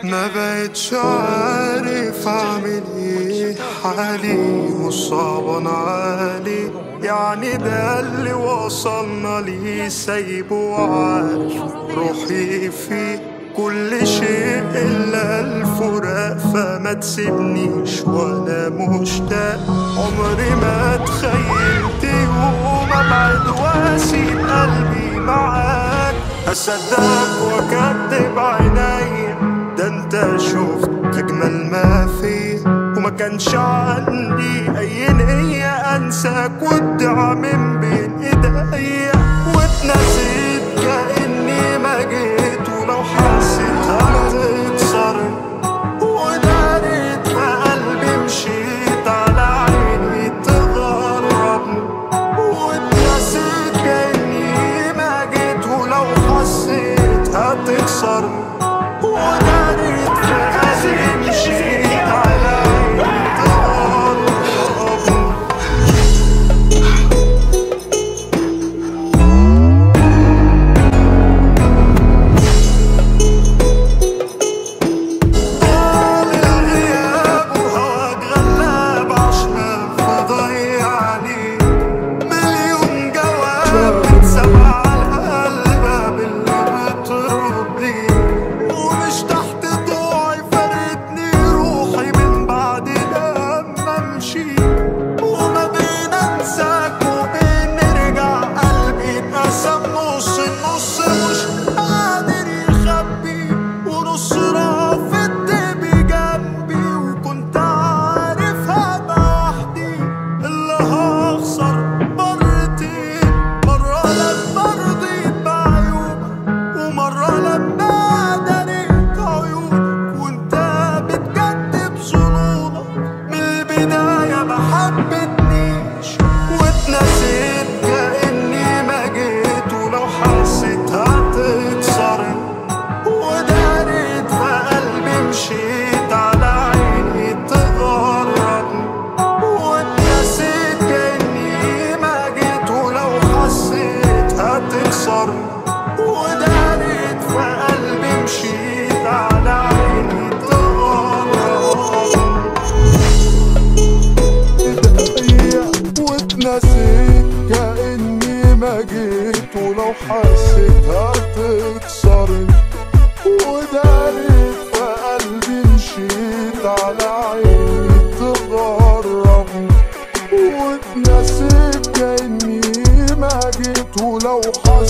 ما بقتش عارف اعمل ايه حالي مش صعبان علي يعني ده اللي وصلنا ليه سايبه وعارف روحي فيه كل شيء الا الفراق فما تسيبنيش وانا مشتاق عمري ما تخيلت يوم ابعد واسيب قلبي معاك اصدقك واكدب عينيا ده انت شفت اجمل ما فيا وما كانش عندي اي نية انساك وادعى من بين ايديا واتنسيت كاني ما جيت ولو حسيت هتكسرني ودارت في قلبي مشيت على عيني تغربني واتنسيت كاني ما جيت ولو حسيت هتكسرني ودارت في قلبي مشيت على عيني تغربني الغياب وهواك غلاب عشنا فضيعني مليون جواب بتسمع على الباب اللي بتردي ومش تحت ضوعي فارقتني روحي من بعد لما امشي وما بين انساك وبين نرجع قلبي اتقسم نص النص مش قادر يخبي ونص رافض بجنبي وكنت عارف هبقى وحدي اللي هخسر مرتين مرة لما رضيت بعيوبك ومرة لما دريت عيوبك وانت بتكذب ظنونك من البداية ما حبتنيش واتنسيت كأني ما جيت ولو حسيت هتكسرني ودارت في قلبي مشيت على عيني تغربني واتنسيت كأني ما جيت ولو حسيت هتكسرني ودارت في قلبي مشيت على عيني تغربني واتنسيت كأني ما جيت ولو حسيت هتكسرني ودارت في قلبي مشيت على عيني تغربني واتنسيت كأني ما جيت ولو حسيت